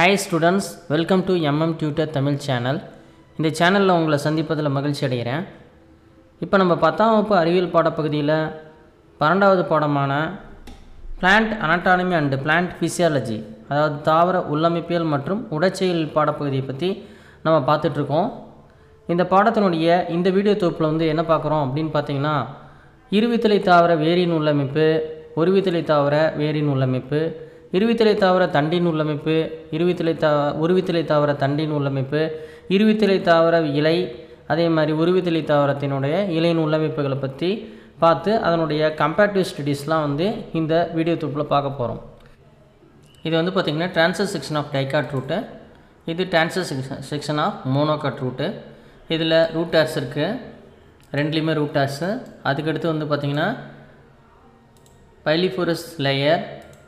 hi students welcome to MM tutor Tamil channel இந்த சேனலில் உங்களை சந்திப்பதில் மகிழ்ச்சி அடைகிறேன் இப்போ நம்ம பத்தாம் வகுப்பு அறிவியல் பாடப்பகுதியில் பன்னெண்டாவது பாடமான plant anatomy and plant physiology அதாவது தாவர உள்ளமைப்பியல் மற்றும் உடற்செயல் பாடப்பகுதியை பற்றி நம்ம பார்த்துட்ருக்கோம் இந்த பாடத்தினுடைய இந்த வீடியோ தொகுப்பில் வந்து என்ன பார்க்குறோம் அப்படின்னு பார்த்தீங்கன்னா இருவித்தலை தாவர வேரின் உள்ளமைப்பு ஒருவித்தலை தாவர வேரின் உள்ளமைப்பு இருவித்தலை தாவர தண்டின் உள்ளமைப்பு இருவித்தலை தா உருவித்தலை தாவர தண்டின் உள்ளமைப்பு இருவித்தலை தாவர இலை அதே மாதிரி உருவித்தலை தாவரத்தினுடைய இலையின் உள்ளமைப்புகளை பற்றி பார்த்து அதனுடைய கம்பேரிட்டிவ் ஸ்டடீஸ்லாம் வந்து இந்த வீடியோ தொகுப்பில் பார்க்க போகிறோம் இது வந்து பார்த்திங்கன்னா transverse section of dicot root இது transverse section section of monocot root இதில் ரூட் ஆர்ஸ் இருக்குது ரெண்டுலேயுமே ரூட் ஆர்ஸு அதுக்கடுத்து வந்து பார்த்திங்கன்னா பைலிஃபோரஸ் லேயர்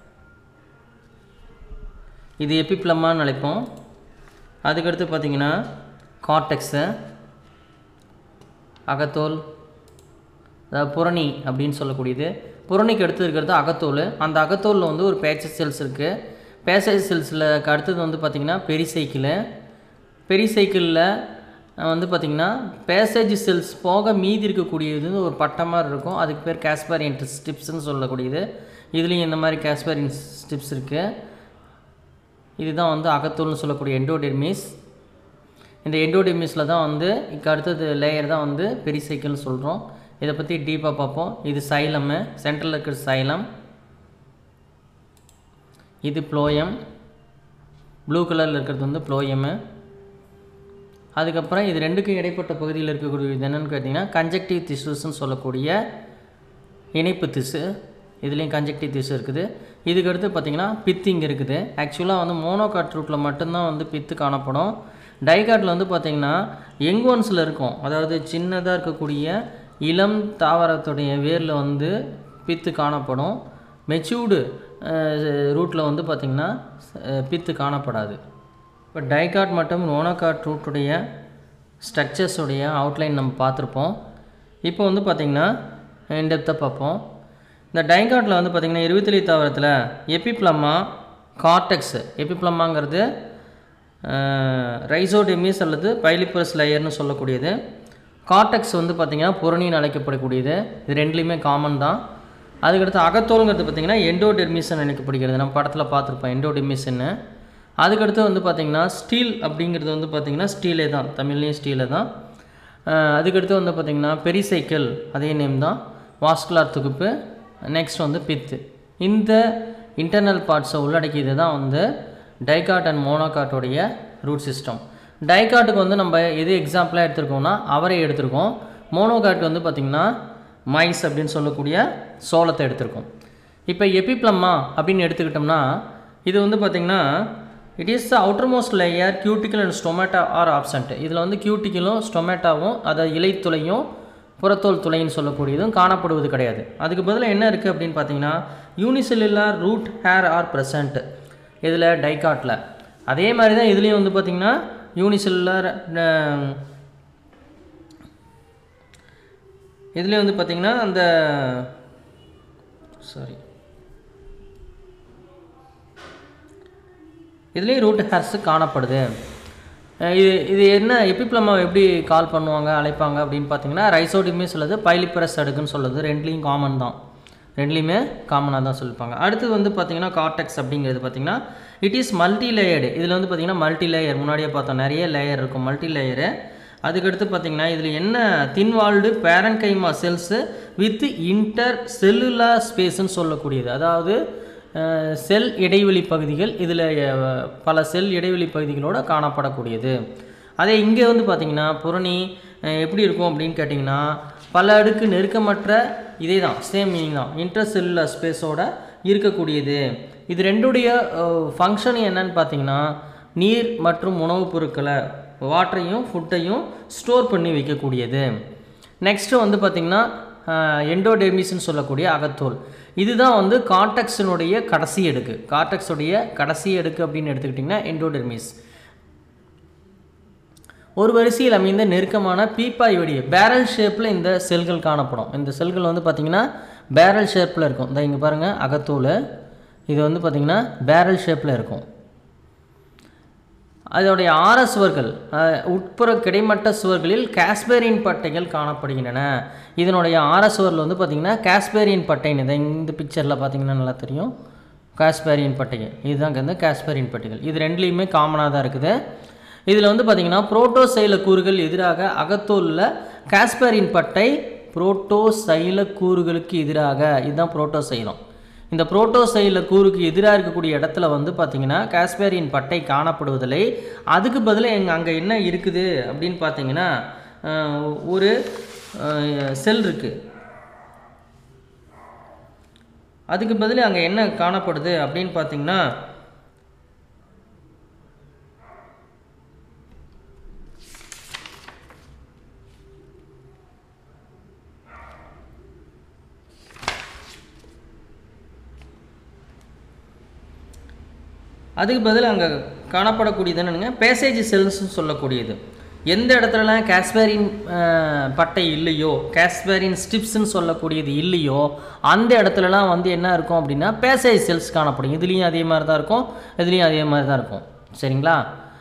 இது எபிப்ளமான்னு அழைப்போம் அதுக்கடுத்து பார்த்திங்கன்னா கார்டெக்ஸு அகத்தோல் அதாவது புரணி அப்படின்னு சொல்லக்கூடியது புரணிக்கு அடுத்து இருக்கிறது அகத்தோல் அந்த அகத்தோலில் வந்து ஒரு பேச்சஸ் செல்ஸ் இருக்குது பேச்சஸ் செல்ஸில் அடுத்தது வந்து பார்த்திங்கன்னா பெரிசைக்கிள் பெரிசைக்கிளில் வந்து பார்த்திங்கன்னா பேசேஜ் செல்ஸ் போக மீதி இருக்கக்கூடியது ஒரு பட்டம் மாதிரி இருக்கும் அதுக்கு பேர் கேஸ்பரியன் ஸ்டிப்ஸ்னு சொல்லக்கூடியது இதுலேயும் இந்த மாதிரி கேஸ்பரியன் ஸ்டிப்ஸ் இருக்குது இதுதான் வந்து அகத்தோல்னு சொல்லக்கூடிய எண்டோடெர்மிஸ் இந்த எண்டோடெர்மிஸில் தான் வந்து இக்கு அடுத்தது லேயர் தான் வந்து பெரிசைக்கிள்னு சொல்கிறோம் இதை பற்றி டீப்பாக பார்ப்போம் இது சைலமு சென்ட்ரலில் இருக்கிற சைலம் இது ப்ளோயம் ப்ளூ கலரில் இருக்கிறது வந்து ப்ளோயமு அதுக்கப்புறம் இது ரெண்டுக்கும் இடைப்பட்ட பகுதியில் இருக்கக்கூடியது என்னென்னு கேட்டிங்கன்னா கன்ஜெக்டிவ் திசுஸ்ன்னு சொல்லக்கூடிய இணைப்பு திசு இதுலேயும் கன்ஜெக்டிவ் திசு இருக்குது இதுக்கு அடுத்து பார்த்திங்கன்னா பித்து இங்கே இருக்குது ஆக்சுவலாக வந்து மோனோகாட் ரூட்டில் மட்டும்தான் வந்து பித்து காணப்படும் டைகாட்டில் வந்து பார்த்திங்கன்னா யங் ஒன்ஸில் இருக்கும் அதாவது சின்னதாக இருக்கக்கூடிய இளம் தாவரத்துடைய வேரில் வந்து பித்து காணப்படும் மெச்சூர்டு ரூட்டில் வந்து பார்த்திங்கன்னா பித்து காணப்படாது இப்போ டைகாட் மற்றும் மோனோகாட் ரூட்டுடைய ஸ்ட்ரக்சர்ஸுடைய அவுட்லைன் நம்ம பார்த்துருப்போம் இப்போ வந்து பார்த்திங்கன்னா இன்டெப்த்தை பார்ப்போம் இந்த டைகாட்டில் வந்து பார்த்திங்கன்னா இருபத்தலி தாவரத்தில் எபிப்ளமா கார்டெக்ஸ் எபிப்ளமாங்கிறது ரைசோடெமிஸ் அல்லது பைலிபரஸ் லேயர்னு சொல்லக்கூடியது கார்டெக்ஸ் வந்து பார்த்திங்கன்னா புரணின்னு அழைக்கப்படக்கூடியது இது ரெண்டுலேயுமே காமன் தான் அதுக்கடுத்து அகத்தோலுங்கிறது பார்த்திங்கன்னா எண்டோடெர்மிஸ்ன்னு அழைக்கப்படுகிறது நம்ம படத்தில் பார்த்துருப்போம் எண்டோடெர்மிஸ்ன்னு அதுக்கடுத்து வந்து பார்த்திங்கன்னா ஸ்டீல் அப்படிங்கிறது வந்து பார்த்திங்கன்னா ஸ்டீலே தான் தமிழ்லேயும் ஸ்டீலே தான் அதுக்கடுத்து வந்து பார்த்திங்கன்னா பெரிசைக்கிள் அதே நேம் தான் வாஸ்குலார் தொகுப்பு நெக்ஸ்ட் வந்து பித்து இந்த இன்டர்னல் பார்ட்ஸை உள்ளடக்கியது தான் வந்து டைகாட் அண்ட் மோனோகாட்டோடைய ரூட் சிஸ்டம் டைகாட்டுக்கு வந்து நம்ம எது எக்ஸாம்பிளாக எடுத்திருக்கோம்னா அவரை எடுத்திருக்கோம் மோனோகாட் வந்து பார்த்திங்கன்னா மைஸ் அப்படின்னு சொல்லக்கூடிய சோளத்தை எடுத்திருக்கோம் இப்போ எபிப்ளம்மா அப்படின்னு எடுத்துக்கிட்டோம்னா இது வந்து பார்த்திங்கன்னா it is the outermost layer cuticle and stomata are absent இதில் வந்து கியூட்டிக்கலும் ஸ்டொமேட்டாவும் அதாவது இலைத்துளையும் புறத்தோல் துளைன்னு சொல்லக்கூடியதும் காணப்படுவது கிடையாது அதுக்கு பதிலாக என்ன இருக்குது அப்படின்னு பார்த்தீங்கன்னா unicellular root hair are present இதில் டைகாட்டில் அதே மாதிரி தான் இதுலேயும் வந்து பார்த்திங்கன்னா யூனிசெல்லுலார் இதுலேயும் வந்து பார்த்திங்கன்னா அந்த சாரி இதுலேயும் ரூட் ஹேர்ஸு காணப்படுது இது இது என்ன எபிப்ளமாவை எப்படி கால் பண்ணுவாங்க அழைப்பாங்க அப்படின்னு பார்த்தீங்கன்னா ரைசோடிமிஸ் அல்லது பைலிப்பரஸ் அடுக்குன்னு சொல்லுது ரெண்டுலேயும் காமன் தான் ரெண்டுலேயுமே காமனாக தான் சொல்லிப்பாங்க அடுத்தது வந்து பார்த்திங்கன்னா கார்டெக்ஸ் அப்படிங்கிறது பார்த்திங்கன்னா இட் இஸ் மல்டி லேயர்டு இதில் வந்து பார்த்திங்கன்னா மல்டி லேயர் முன்னாடியே பார்த்தோம் நிறைய லேயர் இருக்கும் மல்டி லேயரு அதுக்கடுத்து பார்த்திங்கன்னா இதில் என்ன thin walled parenchyma cells with intercellular ஸ்பேஸ்ன்னு சொல்லக்கூடியது அதாவது செல் இடைவெளி பகுதிகள் இதில் பல செல் இடைவெளி பகுதிகளோடு காணப்படக்கூடியது அதே இங்கே வந்து பார்த்திங்கன்னா புரணி எப்படி இருக்கும் அப்படின்னு கேட்டிங்கன்னா பல அடுக்கு நெருக்கமற்ற இதே தான் சேம் மீனிங் தான் இன்டர் செல்லுலர் ஸ்பேஸோட இருக்கக்கூடியது இது ரெண்டுடைய ஃபங்க்ஷன் என்னன்னு பார்த்தீங்கன்னா நீர் மற்றும் உணவுப் பொருட்களை வாட்டரையும் ஃபுட்டையும் ஸ்டோர் பண்ணி வைக்கக்கூடியது நெக்ஸ்ட்டு வந்து பார்த்திங்கன்னா எண்டோடெர்மிஸ்ன்னு சொல்லக்கூடிய அகத்தோல் இதுதான் வந்து கார்டெக்ஸினுடைய கடைசி அடுக்கு கார்டெக்ஸுடைய கடைசி அடுக்கு அப்படின்னு எடுத்துக்கிட்டிங்கன்னா எண்டோடெர்மிஸ் ஒரு வரிசையில் அமைந்த நெருக்கமான பீப்பாய் வடிவ பேரல் ஷேப்பில் இந்த செல்கள் காணப்படும் இந்த செல்கள் வந்து பார்த்திங்கன்னா பேரல் ஷேப்பில் இருக்கும் இந்த இங்கே பாருங்கள் அகத்தோல் இது வந்து பார்த்திங்கன்னா பேரல் ஷேப்பில் இருக்கும் அதோடைய ஆர சுவர்கள் அஹ், உட்புற கிடைமட்ட சுவர்களில் காஸ்பேரியன் பட்டைகள் காணப்படுகின்றன இதனுடைய ஆர சுவரில் வந்து பார்த்திங்கன்னா காஸ்பேரியன் பட்டைன்னு இதை இந்த பிக்சரில் பார்த்தீங்கன்னா நல்லா தெரியும் காஸ்பேரியன் பட்டைகள் இதுதான் வந்து காஸ்பேரியன் பட்டைகள் இது ரெண்டுலேயுமே காமனாக தான் இருக்குது இதில் வந்து பார்த்திங்கன்னா புரோட்டோசைல கூறுகள் எதிராக அகத்தோலில் காஸ்பேரின் பட்டை புரோட்டோசைல கூறுகளுக்கு எதிராக இதுதான் புரோட்டோசைலம் இந்த புரோட்டோசைல கூறுக்கு எதிராக இருக்கக்கூடிய இடத்துல வந்து பார்த்திங்கன்னா காஸ்பேரின் பட்டை காணப்படுவதில்லை அதுக்கு பதிலாக எங்க அங்கே என்ன இருக்குது அப்படின்னு பார்த்தீங்கன்னா அஹ், ஒரு செல் இருக்குது அதுக்கு பதில் அங்கே என்ன காணப்படுது அப்படின்னு பார்த்தீங்கன்னா அதுக்கு பதில் அங்கே காணப்படக்கூடியது என்னங்க பேசேஜ் செல்ஸ்னு சொல்லக்கூடியது எந்த இடத்துலலாம் காஸ்பேரின் அஹ், பட்டை இல்லையோ காஸ்பேரின் ஸ்டிப்ஸ்ன்னு சொல்லக்கூடியது இல்லையோ அந்த இடத்துலலாம் வந்து என்ன இருக்கும் அப்படின்னா பேசேஜ் செல்ஸ் காணப்படும் இதுலேயும் அதே மாதிரி தான் இருக்கும் இதுலேயும் அதே மாதிரி தான் இருக்கும் சரிங்களா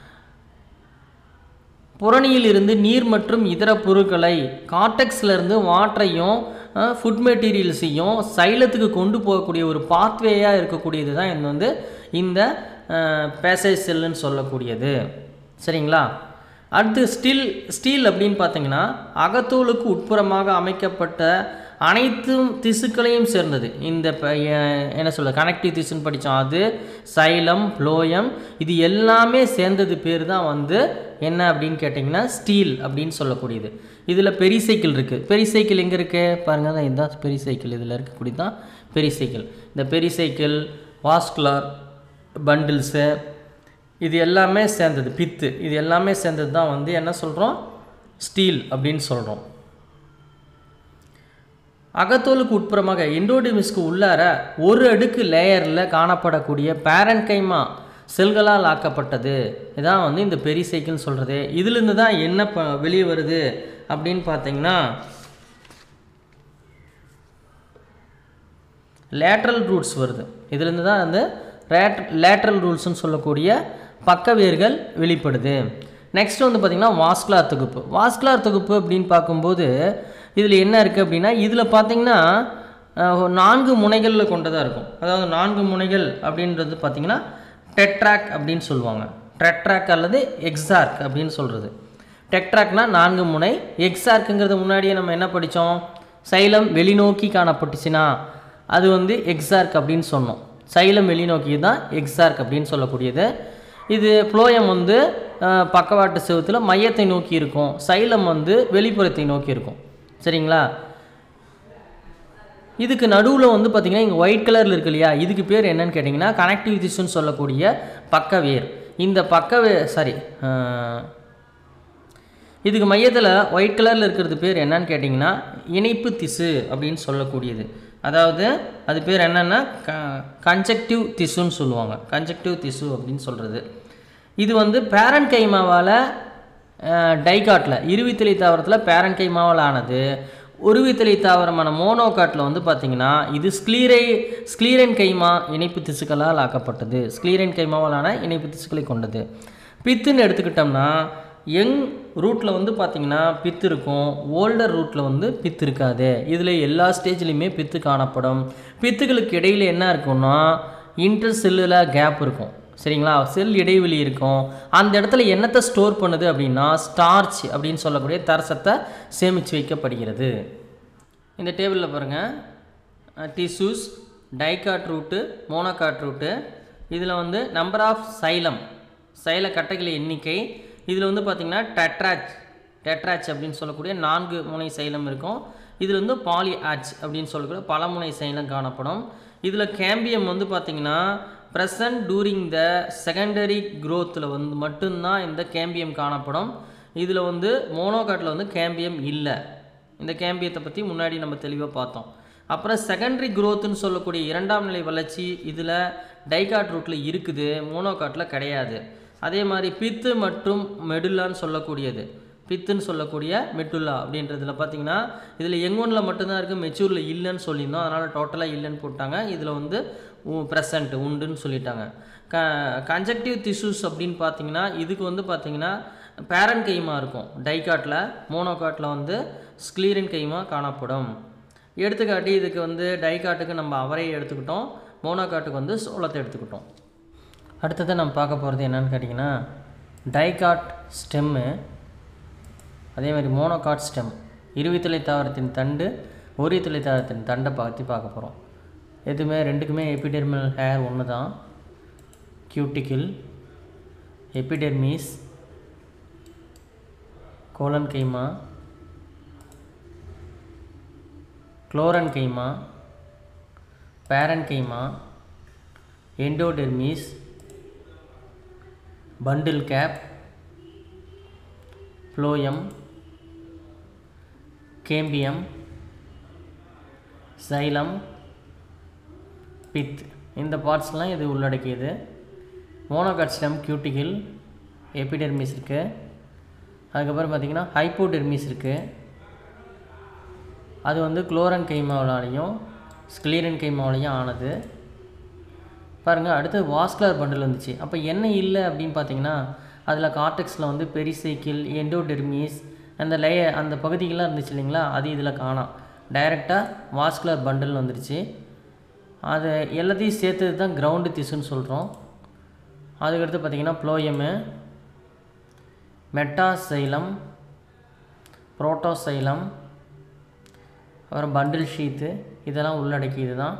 புறணியில் இருந்து நீர் மற்றும் இதர பொருட்களை கார்டெக்ஸ்ல இருந்து வாட்டரையும் ஃபுட் மெட்டீரியல்ஸையும் சைலத்துக்கு கொண்டு போகக்கூடிய ஒரு பாத்வேயாக இருக்கக்கூடியது தான் இது வந்து இந்த பேசேஜ் செல்லுன்னு சொல்லக்கூடியது சரிங்களா அடுத்து ஸ்டீல் ஸ்டீல் அப்படின்னு பார்த்தீங்கன்னா அகத்தோலுக்கு உட்புறமாக அமைக்கப்பட்ட அனைத்தும் திசுக்களையும் சேர்ந்தது இந்த ப- எ- என்ன சொல்ல கனெக்டிவ் திசுன்னு படித்தோம் அது சைலம் ஃப்ளோயம் இது எல்லாமே சேர்ந்தது பேர் தான் வந்து என்ன அப்படின்னு கேட்டிங்கன்னா ஸ்டீல் அப்படின்னு சொல்லக்கூடியது இதில் பெரிசைக்கிள் இருக்குது பெரிசைக்கிள் எங்கே இருக்குது பாருங்கள் தான் இதுதான் பெரிசைக்கிள் இதில் இருக்கக்கூடியது தான் பெரிசைக்கிள் இந்த பெரிசைக்கிள் வாஸ்குலார் பண்டில்ஸு இது எல்லாமே சேர்ந்தது பித்து இது எல்லாமே சேர்ந்தது தான் வந்து என்ன சொல்கிறோம் ஸ்டீல் அப்படின்னு சொல்கிறோம் அகத்தோலுக்கு உட்புறமாக எண்டோடிமிஸ்க்கு உள்ளார ஒரு அடுக்கு லேயரில் காணப்படக்கூடிய பேரன்கைமா செல்களால் ஆக்கப்பட்டது இதான் வந்து இந்த பெரிசைக்கிள்னு சொல்கிறது இதுலேருந்து தான் என்ன ப வெளியே வருது அப்படின்னு பார்த்தீங்கன்னா லேட்ரல் ரூட்ஸ் வருது இதுலேருந்து தான் வந்து ரேட் லேட்ரல் ரூட்ஸ்னு சொல்லக்கூடிய பக்க வேர்கள் வெளிப்படுது நெக்ஸ்ட் வந்து பார்த்திங்கன்னா வாஸ்குலார் தொகுப்பு வாஸ்குலார் தொகுப்பு அப்படின்னு பார்க்கும்போது இதில் என்ன இருக்குது அப்படின்னா இதில் பார்த்தீங்கன்னா அஹ், நான்கு முனைகளில் கொண்டதாக இருக்கும் அதாவது நான்கு முனைகள் அப்படின்றது பார்த்திங்கன்னா டெட்ராக் அப்படின்னு சொல்லுவாங்க டெட்ராக் அல்லது எக்ஸார்க் அப்படின்னு சொல்கிறது டெட்ராக்னா நான்கு முனை எக்ஸார்க்குங்கிறது முன்னாடியே நம்ம என்ன படித்தோம் சைலம் வெளிநோக்கி காணப்பட்டுச்சுன்னா அது வந்து எக்ஸார்க் அப்படின்னு சொன்னோம் சைலம் வெளிநோக்கி தான் எக்ஸார்க் அப்படின்னு சொல்லக்கூடியது இது புளோயம் வந்து அஹ், பக்கவாட்டு செவுத்தில் மையத்தை நோக்கி இருக்கும் சைலம் வந்து வெளிப்புறத்தை நோக்கி இருக்கும் சரிங்களா இதுக்கு நடுவில் வந்து பார்த்திங்கன்னா இங்கே ஒயிட் கலரில் இருக்கு இல்லையா இதுக்கு பேர் என்னன்னு கேட்டிங்கன்னா கனெக்டிவ் திசுன்னு சொல்லக்கூடிய பக்கவேர் இந்த பக்கவே சாரி இதுக்கு மையத்தில் ஒயிட் கலரில் இருக்கிறது பேர் என்னன்னு கேட்டிங்கன்னா இணைப்பு திசு அப்படின்னு சொல்லக்கூடியது அதாவது அது பேர் என்னென்னா க கன்ஜெக்டிவ் திசுன்னு சொல்லுவாங்க கன்ஜெக்டிவ் திசு அப்படின்னு சொல்கிறது இது வந்து பேரன் கைமாவால் டைகாட்டில் இருவித்தலை தாவரத்தில் பேரன் கைமாவால் ஆனது உருவித்தலை தாவரமான மோனோகாட்டில் வந்து பார்த்திங்கன்னா இது ஸ்க்ளீரை ஸ்க்ளீரன் கைமா இணைப்பு திசுக்களால் ஆக்கப்பட்டது ஸ்க்ளீரன் கைமாவாலான இணைப்பு திசுக்களை கொண்டது பித்துன்னு எடுத்துக்கிட்டோம்னா யங் ரூட்டில் வந்து பார்த்திங்கன்னா பித்து இருக்கும் ஓல்டர் ரூட்டில் வந்து பித்து இருக்காது இதில் எல்லா ஸ்டேஜ்லேயுமே பித்து காணப்படும் பித்துகளுக்கு இடையில் என்ன இருக்கும்னா இன்டர் செல்லுலர் கேப் இருக்கும் சரிங்களா செல் இடைவெளி இருக்கும் அந்த இடத்துல என்னத்தை ஸ்டோர் பண்ணுது அப்படின்னா ஸ்டார்ச் அப்படின்னு சொல்லக்கூடிய தரசத்தை சேமித்து வைக்கப்படுகிறது இந்த டேபிளில் பாருங்கள் tissues dicot root monocot root இதில் வந்து நம்பர் ஆஃப் சைலம் சைல கட்டைகள் எண்ணிக்கை இதில் வந்து பார்த்திங்கன்னா டெட்ராச் டெட்ராச் அப்படின்னு சொல்லக்கூடிய நான்கு முனை சைலம் இருக்கும் இதில் வந்து பாலி ஆச் அப்படின்னு சொல்லக்கூடிய பல முனை சைலம் காணப்படும் இதில் கேம்பியம் வந்து பார்த்திங்கன்னா ப்ரெசன்ட் டூரிங் த செகண்டரி க்ரோத்தில் வந்து மட்டும்தான் இந்த கேம்பியம் காணப்படும் இதில் வந்து மோனோகாட்டில் வந்து கேம்பியம் இல்லை இந்த கேம்பியத்தை பற்றி முன்னாடி நம்ம தெளிவாக பார்த்தோம் அப்புறம் செகண்டரி க்ரோத்துன்னு சொல்லக்கூடிய இரண்டாம் நிலை வளர்ச்சி இதில் டைகாட் ரூட்டில் இருக்குது மோனோகாட்டில் கிடையாது அதே மாதிரி பித்து மற்றும் மெடுலான்னு சொல்லக்கூடியது பித்துன்னு சொல்லக்கூடிய மெட்டுல்லா அப்படின்றதுல பார்த்தீங்கன்னா இதில் எங்கொன்னில் மட்டும்தான் இருக்குது மெச்சூரில் இல்லைன்னு சொல்லியிருந்தோம் அதனால் டோட்டலாக இல்லைன்னு போட்டாங்க இதில் வந்து ப்ரெசண்ட் உண்டுன்னு சொல்லிட்டாங்க க கன்ஜக்டிவ் திஷ்யூஸ் அப்படின்னு பார்த்தீங்கன்னா இதுக்கு வந்து பார்த்தீங்கன்னா பேரன் கைமா இருக்கும் டைகாட்டில் மோனோகாட்டில் வந்து ஸ்க்ளீரன் கைமா காணப்படும் எடுத்துக்காட்டி இதுக்கு வந்து டைகாட்டுக்கு நம்ம அவரை எடுத்துக்கிட்டோம் மோனோகாட்டுக்கு வந்து சோளத்தை எடுத்துக்கிட்டோம் அடுத்தது நம்ம பார்க்க போகிறது என்னன்னு கேட்டிங்கன்னா டைகாட் ஸ்டெம்மு அதே மாதிரி மோனோகாட் ஸ்டெம் இருவித்தலை தாவரத்தின் தண்டு ஒரியத்தலை தாவரத்தின் தண்டை பற்றி பார்க்க போகிறோம் எதுவுமே ரெண்டுக்குமே எபிடெர்மல் ஹேர் ஒன்று தான் cuticle epidermis collenchyma chlorenchyma parenchyma endodermis bundle cap phloem cambium xylem pith இந்த பார்ட்ஸ்லாம் இது உள்ளடக்கியது மோனோகாட் ஸ்டெம் கியூட்டிகில் எபிடெர்மிஸ் இருக்குது அதுக்கப்புறம் பார்த்திங்கன்னா ஹைப்போடெர்மிஸ் இருக்குது அது வந்து குளோரன் கைமாவளாலையும் ஸ்க்ளீரன் கைமாவளையும் ஆனது பாருங்கள் அடுத்து வாஸ்குலர் பண்டில் வந்துச்சு அப்போ என்ன இல்லை அப்படின்னு பார்த்தீங்கன்னா அதில் கார்டெக்ஸில் வந்து பெரிசைக்கிள் எண்டோடெர்மிஸ் அந்த லேய அந்த பகுதிகள்லாம் இருந்துச்சு இல்லைங்களா அது இதில் காணாம் டைரெக்டாக வாஸ்குலர் பண்டில் வந்துருச்சு அது எல்லாத்தையும் சேர்த்தது தான் கிரவுண்டு திசுன்னு சொல்கிறோம் அதுக்கடுத்து பார்த்திங்கன்னா ப்ளோயமு மெட்டாசைலம் புரோட்டோசைலம் அப்புறம் பண்டில் ஷீத்து இதெல்லாம் உள்ளடக்கியது தான்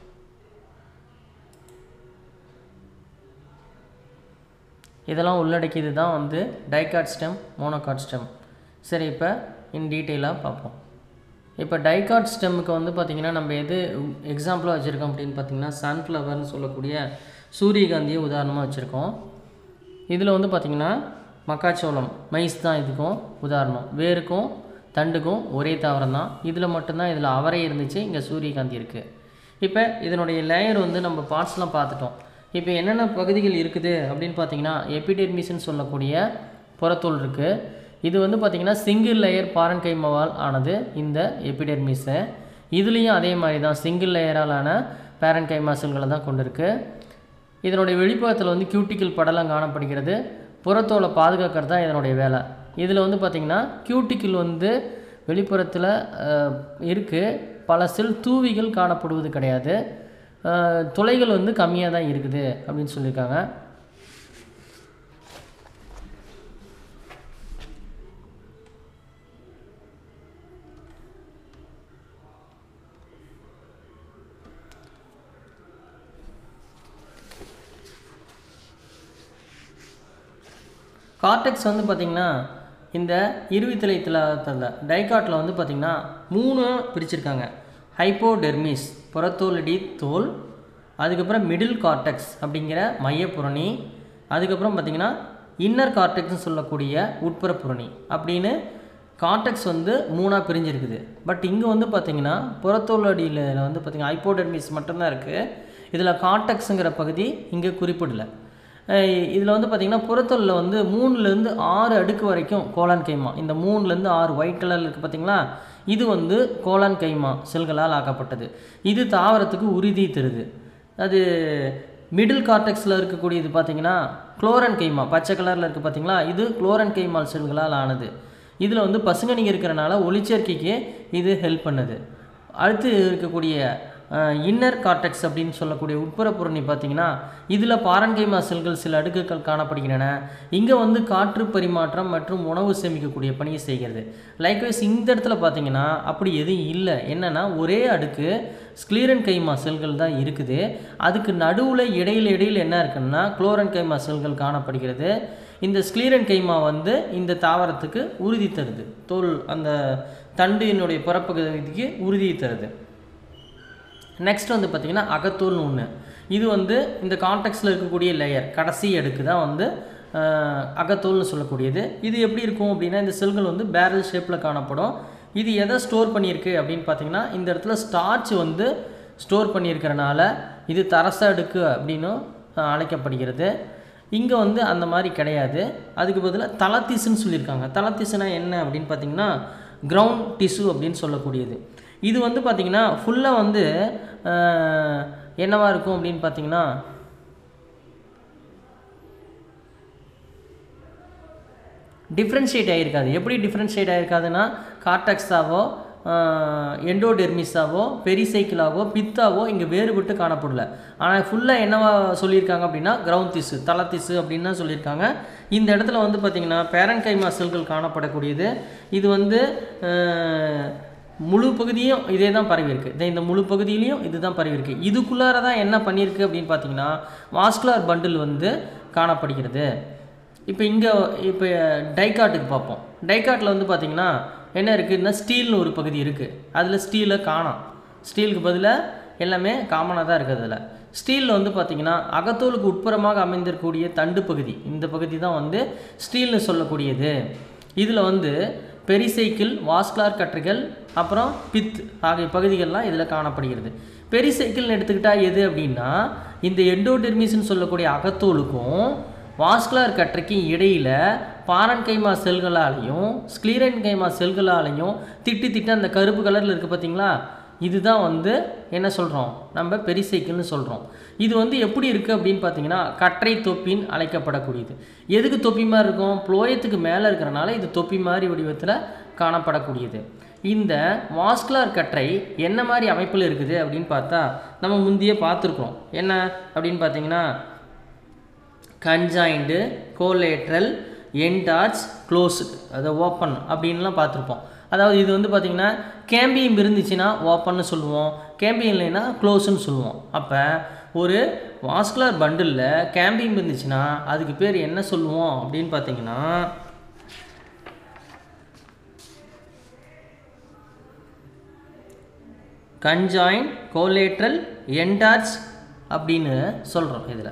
இதெல்லாம் உள்ளடக்கியது தான் வந்து டைகாட் ஸ்டெம் மோனோகாட் ஸ்டெம் சரி இப்போ இன் டீட்டெயிலாக பார்ப்போம் இப்போ டைகாட் ஸ்டெம்முக்கு வந்து பார்த்திங்கன்னா நம்ம எது எக்ஸாம்பிளாக வச்சுருக்கோம் அப்படின்னு பார்த்திங்கன்னா சன்ஃப்ளவர்னு சொல்லக்கூடிய சூரியகாந்தியை உதாரணமாக வச்சுருக்கோம் இதில் வந்து பார்த்திங்கன்னா மக்காச்சோளம் மைஸ் தான் இதுக்கும் உதாரணம் வேருக்கும் தண்டுக்கும் ஒரே தாவரம் தான் இதில் மட்டும்தான் இதில் அவரை இருந்துச்சு இங்கே சூரியகாந்தி இருக்குது இப்போ இதனுடைய லேயர் வந்து நம்ம பார்ட்ஸ்லாம் பார்த்துட்டோம் இப்போ என்னென்ன பகுதிகள் இருக்குது அப்படின்னு பார்த்தீங்கன்னா எபிடெர்மிஸ்ன்னு சொல்லக்கூடிய புறத்தோல் இருக்குது இது வந்து பார்த்திங்கன்னா சிங்கிள் லேயர் பாரன்கைமவால் ஆனது இந்த எபிடெர்மிஸை இதுலேயும் அதே மாதிரி தான் சிங்கிள் லேயராலான பேரன்கைமா செல்களை தான் கொண்டிருக்கு இதனுடைய வெளிப்புறத்தில் வந்து கியூட்டிக்கல் படலம் காணப்படுகிறது புறத்தோலை பாதுகாக்கிறது தான் இதனுடைய வேலை இதில் வந்து பார்த்திங்கன்னா கியூட்டிக்கிள் வந்து வெளிப்புறத்தில் இருக்குது பல செல் தூவிகள் காணப்படுவது கிடையாது அஹ், துளைகள் வந்து கம்மியாக தான் இருக்குது அப்படின்னு சொல்லியிருக்காங்க கார்டெக்ஸ் வந்து பார்த்திங்கன்னா இந்த இருவித்தலை தளத்தில் டைகாட்டில் வந்து பார்த்திங்கன்னா மூணு பிரிச்சிருக்காங்க ஹைப்போடெர்மிஸ் புறத்தோலடி தோல் அதுக்கப்புறம் மிடில் கார்டெக்ஸ் அப்படிங்கிற மையப்புரணி அதுக்கப்புறம் பார்த்திங்கன்னா இன்னர் கார்டெக்ஸ்னு சொல்லக்கூடிய உட்புற புரணி அப்படின்னு கார்டெக்ஸ் வந்து மூணாக பிரிஞ்சிருக்குது பட் இங்கே வந்து பார்த்திங்கன்னா புறத்தோலடியில் வந்து பார்த்திங்கன்னா ஹைப்போடெர்மிஸ் மட்டும்தான் இருக்குது இதில் கார்டெக்ஸுங்கிற பகுதி இங்கே குறிப்பிடலை இதில் வந்து பார்த்திங்கன்னா புறத்தொல்லில் வந்து மூணுலேருந்து ஆறு அடுக்கு வரைக்கும் கோலான் கைமா இந்த மூணுலேருந்து ஆறு ஒயிட் கலரில் இருக்குது பார்த்தீங்களா இது வந்து கோலான் கைமா செல்களால் ஆக்கப்பட்டது இது தாவரத்துக்கு உறுதி தருது அது மிடில் கார்டெக்ஸில் இருக்கக்கூடியது பார்த்தீங்கன்னா குளோரன் கைமா பச்சை கலரில் இருக்குது பார்த்தீங்களா இது குளோரன் கைமால் செல்களால் ஆனது இதில் வந்து பசுங்கனிங்க இருக்கிறனால ஒளிச்சேர்க்கைக்கு இது ஹெல்ப் பண்ணுது அடுத்து இருக்கக்கூடிய இன்னர் கார்டெக்ஸ் அப்படின்னு சொல்லக்கூடிய உட்புற புரணி பார்த்தீங்கன்னா இதில் பாரன்கைமா செல்கள் சில அடுக்குகள் காணப்படுகின்றன இங்கே வந்து காற்று பரிமாற்றம் மற்றும் உணவு சேமிக்கக்கூடிய பணியை செய்கிறது லைக்வைஸ் இந்த இடத்துல பார்த்தீங்கன்னா அப்படி எதுவும் இல்லை என்னென்னா ஒரே அடுக்கு ஸ்க்ளீரன் கைமா செல்கள் தான் இருக்குது அதுக்கு நடுவில் இடையில இடையில் என்ன இருக்குன்னா குளோரன் கைமா செல்கள் காணப்படுகிறது இந்த ஸ்க்ளீரன் கைமா வந்து இந்த தாவரத்துக்கு உறுதி தருது தோல் அந்த தண்டினுடைய புறப்பகுதிக்கு உறுதி தருது நெக்ஸ்ட் வந்து பார்த்திங்கன்னா அகத்தோல்னு ஒன்று இது வந்து இந்த கான்டெக்ட்ஸில் இருக்கக்கூடிய லேயர் கடைசி அடுக்கு தான் வந்து அஹ், அகத்தோல்னு சொல்லக்கூடியது இது எப்படி இருக்கும் அப்படின்னா இந்த செல்கள் வந்து பேரல் ஷேப்பில் காணப்படும் இது எதை ஸ்டோர் பண்ணியிருக்கு அப்படின்னு பார்த்தீங்கன்னா இந்த இடத்துல ஸ்டார்ச் வந்து ஸ்டோர் பண்ணியிருக்கிறனால இது தரச அடுக்கு அப்படின்னு அஹ், அழைக்கப்படுகிறது இங்கே வந்து அந்த மாதிரி கிடையாது அதுக்கு பதிலாக தலத்திசுன்னு சொல்லியிருக்காங்க தலத்திசுனா என்ன அப்படின்னு பார்த்தீங்கன்னா கிரவுண்ட் டிஷ்யூ அப்படின்னு சொல்லக்கூடியது இது வந்து பார்த்திங்கன்னா ஃபுல்லாக வந்து ஆஹ், என்னவா இருக்கும் அப்படின்னு பார்த்தீங்கன்னா டிஃப்ரென்ஷியேட் ஆகிருக்காது எப்படி டிஃப்ரென்ஷியேட் ஆகிருக்காதுன்னா கார்டெக்ஸாவோ எண்டோடெர்மிஸாவோ பெரிசைக்கிளாவோ பித்தாவோ இங்கே வேறுபட்டு காணப்படல ஆனால் ஃபுல்லாக என்னவா சொல்லியிருக்காங்க அப்படின்னா கிரவுண்ட் திசு தலை திசு அப்படின்னு தான் சொல்லியிருக்காங்க இந்த இடத்துல வந்து பார்த்திங்கன்னா பேரன்கைமா செல்கள் காணப்படக்கூடியது இது வந்து அஹ், முழு பகுதியும் இதே தான் பரவி இருக்கு இந்த- இந்த முழு பகுதியிலையும் இதுதான் பரவி இருக்கு இதுக்குள்ளார தான் என்ன பண்ணியிருக்கு அப்படின்னு பார்த்தீங்கன்னா வாஸ்குலார் பண்டில் வந்து காணப்படுகிறது இப்போ இங்கே இப்போ டைகாட்டுக்கு பார்ப்போம் டைகாட்டில் வந்து பார்த்தீங்கன்னா என்ன இருக்குதுன்னா ஸ்டீல்னு ஒரு பகுதி இருக்குது அதில் ஸ்டீலை காணோம் ஸ்டீலுக்கு பதிலாக எல்லாமே காமனாக தான் இருக்குது அதில் ஸ்டீலில் வந்து பார்த்தீங்கன்னா அகத்தோலுக்கு உட்புறமாக அமைந்திருக்கக்கூடிய தண்டு பகுதி இந்த பகுதி தான் வந்து ஸ்டீல்னு சொல்லக்கூடியது இதில் வந்து பெரிசைக்கிள் வாஸ்குலார் கற்றைகள் அப்புறம் பித் ஆகிய பகுதிகள்லாம் இதில் காணப்படுகிறது பெரிசைக்கிள்னு எடுத்துக்கிட்டால் எது அப்படின்னா இந்த எண்டோடெர்மிஸ்ன்னு சொல்லக்கூடிய அகத்தோலுக்கும் வாஸ்குலார் கற்றைக்கும் இடையில் பாரன்கைமா செல்களாலையும் ஸ்க்ளீரன்கைமா செல்களாலையும் திட்டி திட்டு அந்த கருப்பு கலரில் இருக்குது பார்த்தீங்களா இதுதான் வந்து என்ன சொல்கிறோம் நம்ம பெரிசைக்கிள்னு சொல்கிறோம் இது வந்து எப்படி இருக்குது அப்படின்னு பார்த்தீங்கன்னா கற்றை தொப்பின்னு அழைக்கப்படக்கூடியது எதுக்கு தொப்பி மாதிரி இருக்கும் புளோயத்துக்கு மேலே இருக்கிறனால இது தொப்பி மாதிரி வடிவத்தில் காணப்படக்கூடியது இந்த வாஸ்குலார் கற்றை என்ன மாதிரி அமைப்பில் இருக்குது அப்படின்னு பார்த்தா நம்ம முந்தையே பார்த்துருக்கோம் என்ன அப்படின்னு பார்த்தீங்கன்னா கன்ஜாயிண்டு கோலேட்ரல் என்டார்ச் க்ளோஸ்டு அதை ஓப்பன் அப்படின்லாம் பார்த்துருப்போம் அதாவது இது வந்து பார்த்திங்கன்னா கேம்பியம் இருந்துச்சுன்னா ஓப்பன்னு சொல்லுவோம் கேம்பியம் இல்லைன்னா க்ளோஸ்ன்னு சொல்லுவோம் அப்போ ஒரு வாஸ்குலர் பண்டிலில் கேம்பியம் இருந்துச்சுன்னா அதுக்கு பேர் என்ன சொல்லுவோம் அப்படின்னு பார்த்தீங்கன்னா கன்ஜாயின் கோலேட்ரல் என்டார்ச் அப்படின்னு சொல்கிறோம் இதில்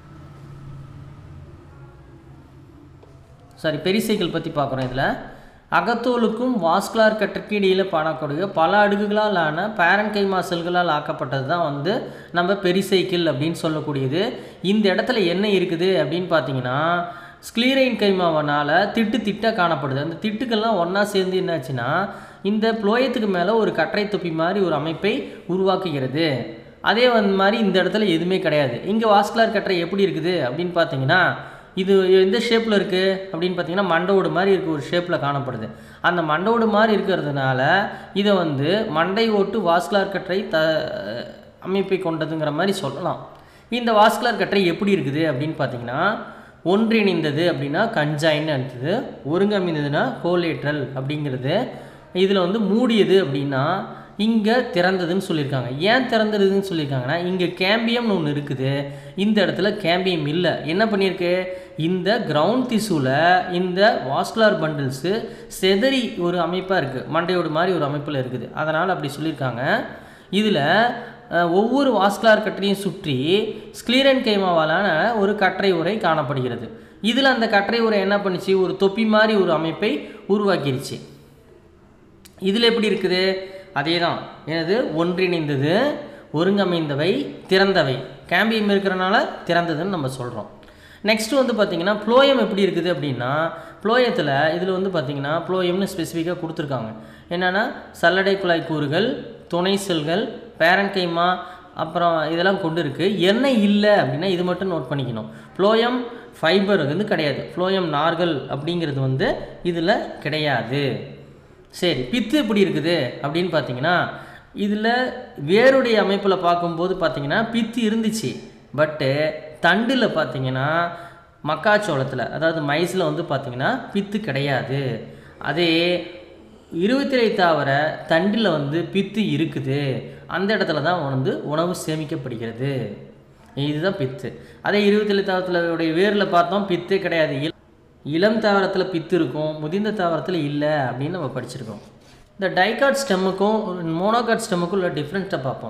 சாரி பெரிசைக்கிள் பற்றி பார்க்குறோம் இதில் அகத்தோலுக்கும் வாஸ்குலார் கட்டுக்கு இடையில் காணக்கூடிய பல அடுக்குகளால் ஆன பேரன்கைமா செல்களால் ஆக்கப்பட்டது தான் வந்து நம்ம பெரிசைக்கிள் அப்படின்னு சொல்லக்கூடியது இந்த இடத்துல என்ன இருக்குது அப்படின்னு பார்த்தீங்கன்னா ஸ்க்ளீரைன் கைமாவனால் திட்டு திட்டாக காணப்படுது அந்த திட்டுக்கள்லாம் ஒன்றா சேர்ந்து என்னாச்சுன்னா இந்த புளோயத்துக்கு மேலே ஒரு கற்றை தொப்பி மாதிரி ஒரு அமைப்பை உருவாக்குகிறது அதே வந்து மாதிரி இந்த இடத்துல எதுவுமே கிடையாது இங்கே வாஸ்குலார் கற்றை எப்படி இருக்குது அப்படின்னு பார்த்தீங்கன்னா இது எந்த ஷேப்பில் இருக்குது அப்படின்னு பார்த்தீங்கன்னா மண்டவோடு மாதிரி இருக்க ஒரு ஷேப்பில் காணப்படுது அந்த மண்டவோடு மாதிரி இருக்கிறதுனால இதை வந்து மண்டை ஓட்டு வாஸ்குலார் கற்றை த அமைப்பை கொண்டதுங்கிற மாதிரி சொல்லலாம் இந்த வாஸ்குலார் கற்றை எப்படி இருக்குது அப்படின்னு பார்த்தீங்கன்னா ஒன்றிணைந்தது அப்படின்னா கஞ்சாயின்னு அடுத்தது ஒருங்கமைந்ததுன்னா கோலேட்ரல் அப்படிங்கிறது இதில் வந்து மூடியது அப்படின்னா இங்கே திறந்ததுன்னு சொல்லியிருக்காங்க ஏன் திறந்ததுன்னு சொல்லியிருக்காங்கன்னா இங்கே கேம்பியம்னு ஒன்று இருக்குது இந்த இடத்துல கேம்பியம் இல்லை என்ன பண்ணியிருக்கு இந்த கிரவுண்ட் திசுவில் இந்த வாஸ்குலார் பண்டில்ஸு செதறி ஒரு அமைப்பாக இருக்குது மண்டையோடு மாதிரி ஒரு அமைப்பில் இருக்குது அதனால் அப்படி சொல்லியிருக்காங்க இதில் அஹ், ஒவ்வொரு வாஸ்குலார் கற்றையும் சுற்றி ஸ்க்ளீரன் கைமாவாலான ஒரு கற்றை உரை காணப்படுகிறது இதில் அந்த கற்றை உரை என்ன பண்ணுச்சு ஒரு தொப்பி மாதிரி ஒரு அமைப்பை உருவாக்கிருச்சு இதில் எப்படி இருக்குது அதே தான் எனது ஒன்றிணைந்தது ஒருங்கமைந்தவை திறந்தவை கேம்பியம் இருக்கிறனால திறந்ததுன்னு நம்ம சொல்கிறோம் நெக்ஸ்ட் வந்து பார்த்திங்கன்னா ப்ளோயம் எப்படி இருக்குது அப்படின்னா ப்ளோயத்தில் இதில் வந்து பார்த்திங்கன்னா ப்ளோயம்னு ஸ்பெசிஃபிக்காக கொடுத்துருக்காங்க என்னென்னா சல்லடை குழாய் கூறுகள் துணை செல்கள் பேரன்கைமா அப்புறம் இதெல்லாம் கொண்டு இருக்குது என்ன இல்லை அப்படின்னா இது மட்டும் நோட் பண்ணிக்கணும் ப்ளோயம் ஃபைபர் வந்து கிடையாது ப்ளோயம் நார்கள் அப்படிங்கிறது வந்து இதில் கிடையாது சரி பித்து எப்படி இருக்குது அப்படின்னு பார்த்தீங்கன்னா இதில் வேருடைய அமைப்பில் பார்க்கும்போது பார்த்தீங்கன்னா பித்து இருந்துச்சு பட்டு தண்டில் பார்த்தீங்கன்னா மக்காச்சோளத்தில் அதாவது மைஸில் வந்து பார்த்தீங்கன்னா பித்து கிடையாது அதே இருபத்திரை தாவர தண்டில் வந்து பித்து இருக்குது அந்த இடத்துல தான் வந்து உணவு சேமிக்கப்படுகிறது இதுதான் பித்து அதே இருபத்திரை தாவரத்தில் வேரில் பார்த்தோம் பித்தே கிடையாது இள- இளம் தாவரத்தில் பித்து இருக்கும் முதிர்ந்த தாவரத்தில் இல்லை அப்படின்னு நம்ம படிச்சிருக்கோம் இந்த டைகாட் ஸ்டெம்முக்கும் மோனோகாட் ஸ்டெம்முக்கும் உள்ள டிஃப்ரெண்ட்டை பார்ப்போம்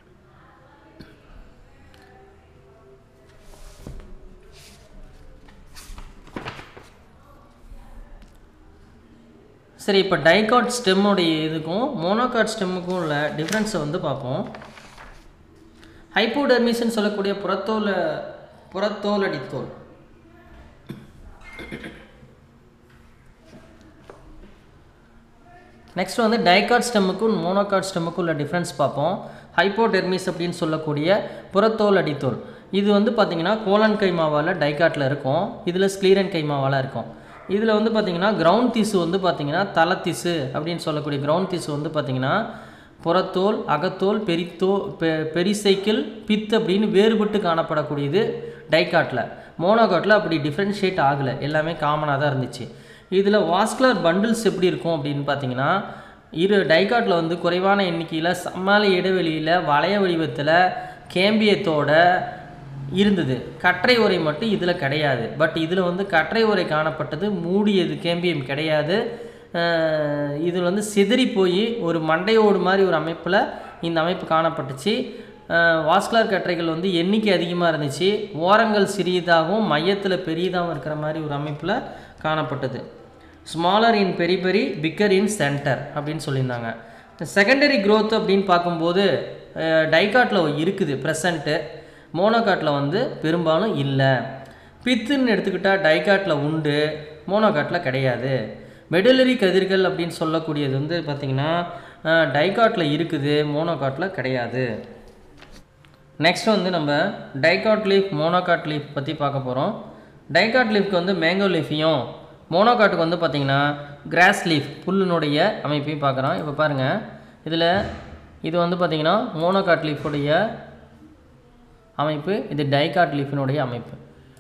சரி இப்போ டைகாட் ஸ்டெம்முடைய இதுக்கும் மோனோகாட் ஸ்டெம்முக்கும் உள்ள டிஃப்ரென்ஸை வந்து பார்ப்போம் ஹைப்போடெர்மிஸ்ன்னு சொல்லக்கூடிய புறத்தோல புறத்தோலடித்தோல் நெக்ஸ்ட் வந்து டைகாட் ஸ்டெம்முக்கும் மோனோகாட் ஸ்டெம்முக்கும் உள்ள டிஃப்ரென்ஸ் பார்ப்போம் ஹைப்போடெர்மிஸ் அப்படின்னு சொல்லக்கூடிய புறத்தோல் அடித்தோல் இது வந்து பார்த்திங்கன்னா கோலன் கைமாவால் டைகாட்டில் இருக்கும் இதில் ஸ்க்ளீரன் கைமாவால் இருக்கும் இதில் வந்து பார்த்திங்கன்னா கிரவுண்ட் திசு வந்து பார்த்திங்கன்னா தலத்திசு அப்படின்னு சொல்லக்கூடிய கிரவுண்ட் திசு வந்து பார்த்திங்கன்னா புறத்தோல் அகத்தோல் பெரித்தோ பெ பெரிசைக்கிள் பித் அப்படின்னு வேறுபட்டு காணப்படக்கூடியது டைகாட்டில் மோனோகாட்டில் அப்படி டிஃப்ரென்ஷியேட் ஆகலை எல்லாமே காமனாக தான் இருந்துச்சு இதில் வாஸ்குலர் பண்டில்ஸ் எப்படி இருக்கும் அப்படின்னு பார்த்தீங்கன்னா இரு டைகாட்டில் வந்து குறைவான எண்ணிக்கையில் சமாள இடைவெளியில் வளைய வடிவத்தில் கேம்பியத்தோட இருந்தது கற்றை உரை மட்டும் இதில் கிடையாது பட் இதில் வந்து கற்றை உரை காணப்பட்டது மூடியது கேம்பியம் கிடையாது இதில் வந்து சிதறி போய் ஒரு மண்டையோடு மாதிரி ஒரு அமைப்பில் இந்த அமைப்பு காணப்பட்டுச்சு வாஸ்குலர் கற்றைகள் வந்து எண்ணிக்கை அதிகமாக இருந்துச்சு ஓரங்கள் சிறியதாகவும் மையத்தில் பெரியதாகவும் இருக்கிற மாதிரி ஒரு அமைப்பில் காணப்பட்டது smaller in periphery bigger in centre அப்படின்னு சொல்லியிருந்தாங்க செகண்டரி growth அப்படின்னு பார்க்கும்போது டைகாட்டில் இருக்குது ப்ரெசண்ட்டு மோனோகாட்டில் வந்து பெரும்பாலும் இல்லை பித்துன்னு எடுத்துக்கிட்டால் டைகாட்டில் உண்டு மோனோகாட்டில் கிடையாது மெடுலரி கதிர்கள் அப்படின்னு சொல்லக்கூடியது வந்து பார்த்திங்கன்னா டைகாட்டில் இருக்குது மோனோகாட்டில் கிடையாது நெக்ஸ்ட் வந்து நம்ம டைகாட் லீஃப் மோனோகாட் லீஃப் பற்றி பார்க்க போகிறோம் டைகாட் லீஃப்க்கு வந்து மேங்கோ லீஃபையும் மோனோகாட்டுக்கு வந்து பார்த்திங்கன்னா கிராஸ் லீஃப் புல்லினுடைய அமைப்பையும் பார்க்குறோம் இப்போ பாருங்கள் இதில் இது வந்து பார்த்திங்கன்னா மோனோகாட் லீஃபுடைய அமைப்பு இது டைகாட் லீஃபினுடைய அமைப்பு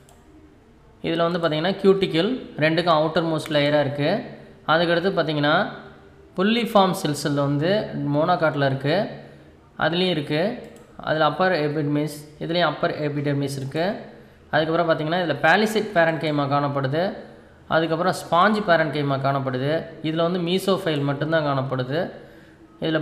இதில் வந்து பார்த்திங்கன்னா கியூட்டிக்கல் ரெண்டுக்கும் அவுட்டர் மோஸ்ட் லேயராக இருக்குது அதுக்கடுத்து பார்த்திங்கன்னா புல்லிஃபார்ம் செல்ஸில் வந்து மோனோகாட்டில் இருக்குது அதுலேயும் இருக்குது அதில் அப்பர் எபிடமிஸ் இதுலேயும் அப்பர் எபிடமிஸ் இருக்குது அதுக்கப்புறம் பார்த்திங்கன்னா இதில் பேலிசிட் பேரண்ட் கைமா காணப்படுது அதுக்கப்புறம் ஸ்பாஞ்ச் பேரண்ட் கைமா காணப்படுது இதில் வந்து மீசோஃபைல் மட்டும்தான் காணப்படுது இதில்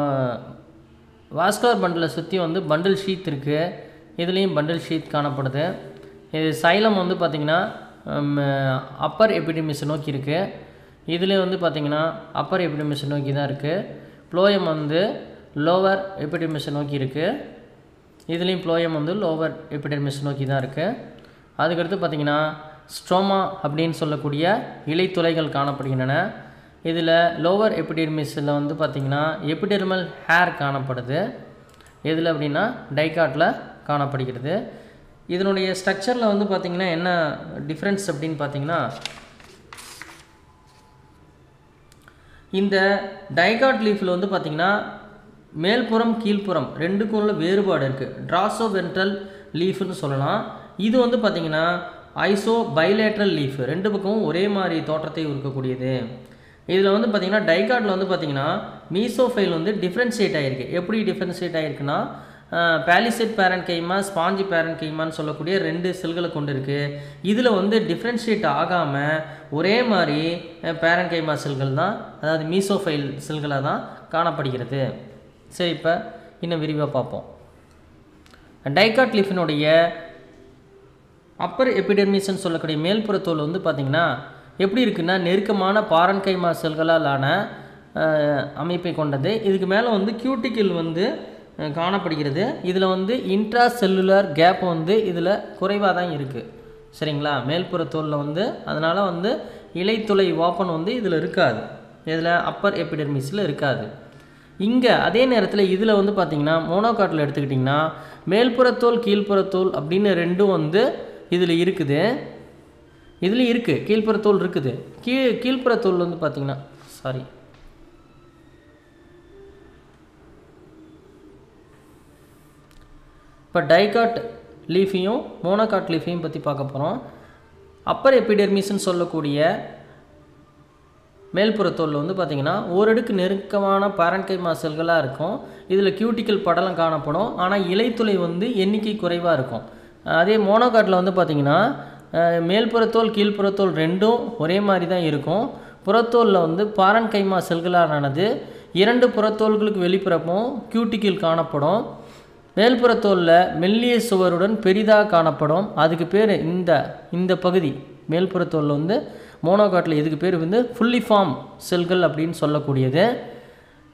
வாஸ்குலர் பண்டிலை சுற்றி வந்து பண்டில் ஷீத் இருக்குது இதுலேயும் பண்டில் ஷீத் காணப்படுது இது சைலம் வந்து பார்த்திங்கன்னா அப்பர் எபிடமிஸை நோக்கி இருக்குது இதுலேயும் வந்து பார்த்திங்கன்னா அப்பர் எபிடமிஸை நோக்கி தான் இருக்குது ப்ளோயம் வந்து லோவர் எபிடமிஸை நோக்கி இருக்குது இதுலேயும் ப்ளோயம் வந்து லோவர் எபிடமிஸ் நோக்கி தான் இருக்குது அதுக்கடுத்து பார்த்திங்கன்னா ஸ்ட்ரோமா அப்படின்னு சொல்லக்கூடிய இலைத்துளைகள் காணப்படுகின்றன இதில் லோவர் எபிடெர்மிஸில் வந்து பார்த்திங்கன்னா எபிடெர்மல் ஹேர் காணப்படுது எதில் அப்படின்னா டைகாட்டில் காணப்படுகிறது இதனுடைய ஸ்ட்ரக்சரில் வந்து பார்த்திங்கன்னா என்ன டிஃப்ரென்ஸ் அப்படின்னு பார்த்தீங்கன்னா இந்த டைகாட் லீஃபில் வந்து பார்த்திங்கன்னா மேல்புறம் கீழ்ப்புறம் ரெண்டுக்கும் உள்ள வேறுபாடு இருக்குது ட்ராசோ வென்ட்ரல் லீஃப்னு சொல்லலாம் இது வந்து பார்த்திங்கன்னா ஐசோ பைலேட்ரல் லீஃப் ரெண்டு பக்கமும் ஒரே மாதிரி தோற்றத்தை இருக்கக்கூடியது இதில் வந்து பார்த்திங்கன்னா டைகாட்டில் வந்து பார்த்திங்கன்னா மீசோஃபைல் வந்து டிஃப்ரென்ஷியேட் ஆகிருக்கு எப்படி டிஃப்ரென்ஷியேட் ஆகிருக்குன்னா பேலிசெட் பேரண்ட் கைமா ஸ்பாஞ்சி பேரண்ட் கைமான்னு சொல்லக்கூடிய ரெண்டு செல்களை கொண்டு இருக்குது இதில் வந்து டிஃப்ரென்ஷியேட் ஆகாமல் ஒரே மாதிரி பேரண்ட் கைமா செல்கள் தான் அதாவது மீசோஃபைல் செல்களாக தான் காணப்படுகிறது சரி இப்போ இன்னும் விரிவாக பார்ப்போம் டைகாட் லீஃபினுடைய அப்பர் எபிடெர்மிஸ்ன்னு சொல்லக்கூடிய மேல்புற தோல் வந்து பார்த்திங்கன்னா எப்படி இருக்குன்னா நெருக்கமான பாரன்கைமா செல்களால் ஆன அமைப்பை கொண்டது இதுக்கு மேலே வந்து கியூட்டிக்கிள் வந்து காணப்படுகிறது இதில் வந்து இன்ட்ரா செல்லுலார் கேப் வந்து இதில் குறைவாக தான் இருக்குது சரிங்களா மேல்புற தோலில் வந்து அதனால் வந்து இலைத்துளை ஓப்பன் வந்து இதில் இருக்காது இதில் அப்பர் எபிடெர்மிஸில் இருக்காது இங்கே அதே நேரத்தில் இதில் வந்து பார்த்திங்கன்னா மோனோகாட்டில் எடுத்துக்கிட்டிங்கன்னா மேல்புறத்தோல் கீழ்ப்புறத்தோல் அப்படின்னு ரெண்டும் வந்து இதில் இருக்குது இதில் இருக்குது கீழ்ப்புறத்தோல் இருக்குது கீ கீழ்ப்புறத்தோல் வந்து பார்த்திங்கன்னா சாரி இப்போ டைகாட் லீஃபையும் மோனோகாட் லீஃபையும் பற்றி பார்க்க போகிறோம் அப்பர் எபிடெர்மிஸ்ன்னு சொல்லக்கூடிய மேல்புறத்தோலில் வந்து பார்த்திங்கன்னா ஓரடுக்கு நெருக்கமான பாரன்கைமா செல்களாக இருக்கும் இதில் கியூட்டிக்கல் படலம் காணப்படும் ஆனால் இலைத்துளை வந்து எண்ணிக்கை குறைவாக இருக்கும் அதே மோனோகாட்டில் வந்து பார்த்திங்கன்னா மேல்புறத்தோல் கீழ்ப்புறத்தோல் ரெண்டும் ஒரே மாதிரி தான் இருக்கும் புறத்தோலில் வந்து பாரன்கைமா செல்களானது இரண்டு புறத்தோல்களுக்கு வெளிப்புறமும் கியூட்டிக்கில் காணப்படும் மேல்புறத்தோலில் மெல்லிய சுவருடன் பெரிதாக காணப்படும் அதுக்கு பேர் இந்த இந்த பகுதி மேல்புறத்தோலில் வந்து மோனோகாட்டில் இதுக்கு பேர் வந்து ஃபுல்லி ஃபார்ம் செல்கள் அப்படின்னு சொல்லக்கூடியது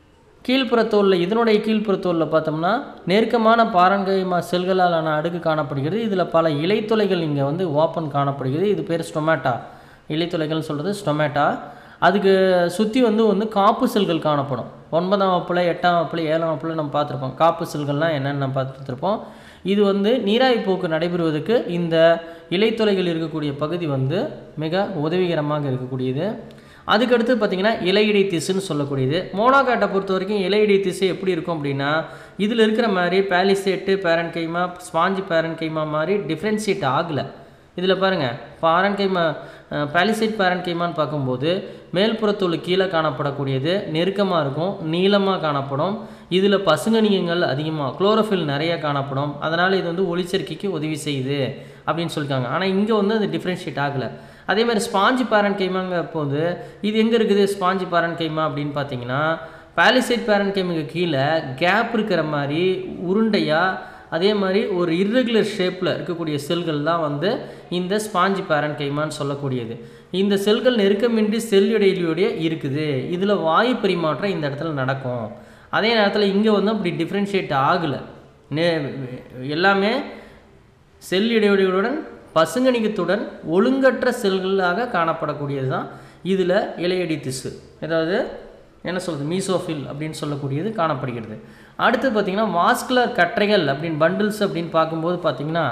கீழ்ப்புறத்தோலில் இதனுடைய கீழ்ப்புறத்தோலில் பார்த்தோம்னா நெருக்கமான பாரன்கைமா செல்களாலான அடுக்கு காணப்படுகிறது இதில் பல இலைத்துளைகள் இங்கே வந்து ஓப்பன் காணப்படுகிறது இது பேர் ஸ்டொமேட்டா இலைத்துளைகள்னு சொல்கிறது ஸ்டொமேட்டா அதுக்கு சுற்றி வந்து வந்து காப்பு செல்கள் காணப்படும் ஒன்பதாம் வகுப்பில் எட்டாம் வகுப்பில் ஏழாம் வகுப்பில் நம்ம பார்த்துருப்போம் காப்பு செல்கள்லாம் என்னென்னு நம்ம பார்த்துருப்போம் இது வந்து நீராவி போக்கு நடைபெறுவதற்கு இந்த இலைத்துளைகள் இருக்கக்கூடிய பகுதி வந்து மிக உதவிகரமாக இருக்கக்கூடியது அதுக்கடுத்து பார்த்திங்கன்னா இலையிடை திசுன்னு சொல்லக்கூடியது மோனோகாட்டை பொறுத்த வரைக்கும் இலையிடை திசு எப்படி இருக்கும் அப்படின்னா இதில் இருக்கிற மாதிரி பேலிசேட்டு பேரன் கைமா ஸ்பாஞ்சு பேரன் கைமா மாதிரி டிஃப்ரென்ஷியேட் ஆகலை இதில் பாருங்கள் பாரன் கைமா பேலிசைட் பேரன் கைமான்னு பார்க்கும்போது மேல்புறத்தோல் கீழே காணப்படக்கூடியது நெருக்கமாக இருக்கும் நீளமாக காணப்படும் இதில் பசுங்கனியங்கள் அதிகமாக குளோரோஃபில் நிறைய காணப்படும் அதனால் இது வந்து ஒளிச்சேர்க்கைக்கு உதவி செய்யுது அப்படின்னு சொல்லியிருக்காங்க ஆனால் இங்கே வந்து அது டிஃப்ரென்ஷியேட் ஆகலை அதே மாதிரி ஸ்பாஞ்சு பேரன் கைமாங்க போது இது எங்கே இருக்குது ஸ்பாஞ்சு பேரன் கைமா அப்படின்னு பார்த்தீங்கன்னா பேலிசைட் பேரன் கைமுக்கு கீழே கேப் இருக்கிற மாதிரி உருண்டையாக அதே மாதிரி ஒரு இர்ரெகுலர் ஷேப்பில் இருக்கக்கூடிய செல்கள் தான் வந்து இந்த ஸ்பாஞ்சு பேரன் கைமான்னு சொல்லக்கூடியது இந்த செல்கள் நெருக்கமின்றி செல் இடைவெளியோடைய இருக்குது இதில் வாயு பரிமாற்றம் இந்த இடத்துல நடக்கும் அதே நேரத்தில் இங்கே வந்து அப்படி டிஃப்ரென்ஷியேட் ஆகலை நே எல்லாமே செல் இடைவெளிகளுடன் பசுங்கணிகத்துடன் ஒழுங்கற்ற செல்களாக காணப்படக்கூடியது தான் இதில் இலையடி திசு அதாவது என்ன சொல்கிறது மீசோஃபில் அப்படின்னு சொல்லக்கூடியது காணப்படுகிறது அடுத்து பார்த்திங்கன்னா வாஸ்குலர் கற்றைகள் அப்படின்னு பண்டில்ஸ் அப்படின்னு பார்க்கும்போது பார்த்திங்கன்னா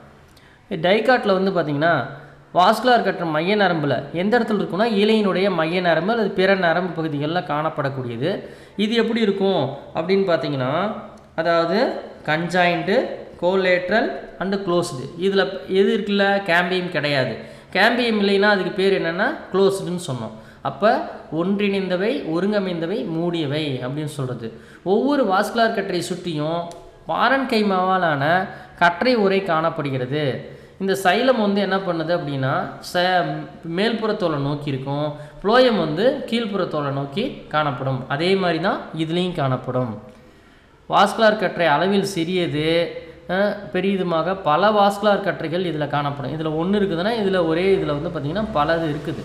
டைகாட்டில் வந்து பார்த்திங்கன்னா வாஸ்குலர் கற்ற மைய நரம்பில் எந்த இடத்துல இருக்குன்னா இலையினுடைய மைய நரம்பு அல்லது பிற நரம்பு பகுதிகளில் காணப்படக்கூடியது இது எப்படி இருக்கும் அப்படின்னு பார்த்தீங்கன்னா அதாவது கன்ஜாயிண்ட்டு கோலேட்ரல் அண்டு க்ளோஸ்டு இதில் எது இருக்குல்ல கேம்பியம் கிடையாது கேம்பியம் இல்லைன்னா அதுக்கு பேர் என்னென்னா க்ளோஸ்டுன்னு சொன்னோம் அப்போ ஒன்றிணைந்தவை ஒருங்கமைந்தவை மூடியவை அப்படின்னு சொல்கிறது ஒவ்வொரு வாஸ்குலார் கற்றை சுற்றியும் பாரன் கைமாவாலான கற்றை உரை காணப்படுகிறது இந்த சைலம் வந்து என்ன பண்ணுது அப்படின்னா ச மேல்புறத்தோலை நோக்கி இருக்கும் புளோயம் வந்து கீழ்ப்புறத்தோலை நோக்கி காணப்படும் அதே மாதிரி தான் இதுலேயும் காணப்படும் வாஸ்குலார் கற்றை அளவில் சிறியது அஹ், பெரியதுமாக பல வாஸ்குலார் கற்றைகள் இதில் காணப்படும் இதில் ஒன்று இருக்குதுன்னா இதில் ஒரே இதில் வந்து பார்த்திங்கன்னா பலது இருக்குது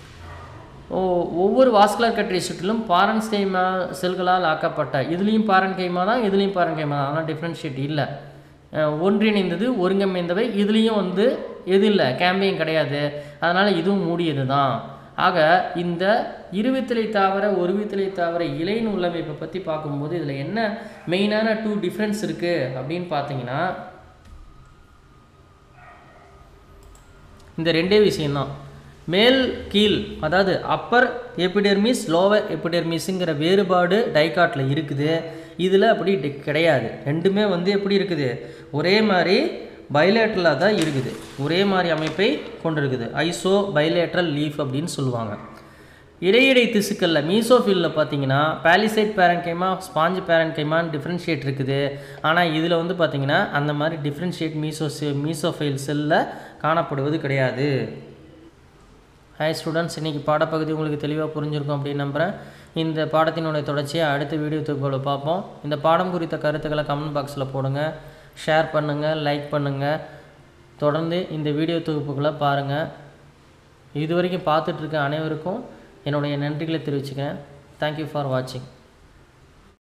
ஓ ஒவ்வொரு வாஸ்குலர் கற்றை சுற்றிலும் பாரன்ஸ்கைமா செல்களால் ஆக்கப்பட்ட இதுலேயும் பாரன்கைமா தான் இதுலேயும் பாரன்கைமா தான் ஆனால் டிஃப்ரென்ஷியேட் இல்லை அஹ் ஒன்றிணைந்தது ஒருங்கமைந்தவை இதுலேயும் வந்து எது இல்லை கேம்பியம் கிடையாது அதனால் இதுவும் மூடியது தான் ஆக இந்த இருவித்தலை தாவர ஒருவித்தலை தாவர இலையின் உள்ளமைப்பை பற்றி பார்க்கும்போது இதில் என்ன மெயினான டூ டிஃப்ரென்ஸ் இருக்குது அப்படின்னு பார்த்தீங்கன்னா இந்த ரெண்டே விஷயம்தான் மேல் கீழ் அதாவது அப்பர் எபிடெர்மிஸ் லோவர் எபிடெர்மிஸுங்கிற வேறுபாடு டைகாட்டில் இருக்குது இதில் அப்படி டி- கிடையாது ரெண்டுமே வந்து எப்படி இருக்குது ஒரே மாதிரி பைலேட்ரலாக தான் இருக்குது ஒரே மாதிரி அமைப்பை கொண்டிருக்குது ஐசோ பைலேட்ரல் லீஃப் அப்படின்னு சொல்லுவாங்க இடையிடை திசுக்களில் மீசோஃபில்லில் பார்த்தீங்கன்னா பேலிசைட் பேரன்கைமா ஸ்பாஞ்சு பேரன்கைமான்னு டிஃப்ரென்ஷியேட் இருக்குது ஆனால் இதில் வந்து பார்த்தீங்கன்னா அந்த மாதிரி டிஃப்ரென்ஷியேட் மீசோ மீசோஃபைல் செல்லில் காணப்படுவது கிடையாது ஹாய் ஸ்டூடெண்ட்ஸ் இன்றைக்கி பாடப்பகுதி உங்களுக்கு தெளிவாக புரிஞ்சிருக்கும் அப்படின்னு நம்புகிறேன் இந்த பாடத்தினுடைய தொடர்ச்சியை அடுத்த வீடியோ தொகுப்பில் பார்ப்போம் இந்த பாடம் குறித்த கருத்துக்களை கமெண்ட் பாக்ஸில் போடுங்க ஷேர் பண்ணுங்கள் லைக் பண்ணுங்கள் தொடர்ந்து இந்த வீடியோ தொகுப்புகளை பாருங்கள் இது வரைக்கும் பார்த்துட்ருக்க அனைவருக்கும் என்னுடைய நன்றிகளை தெரிவிச்சுக்கிறேன் தேங்க்யூ ஃபார் வாட்சிங்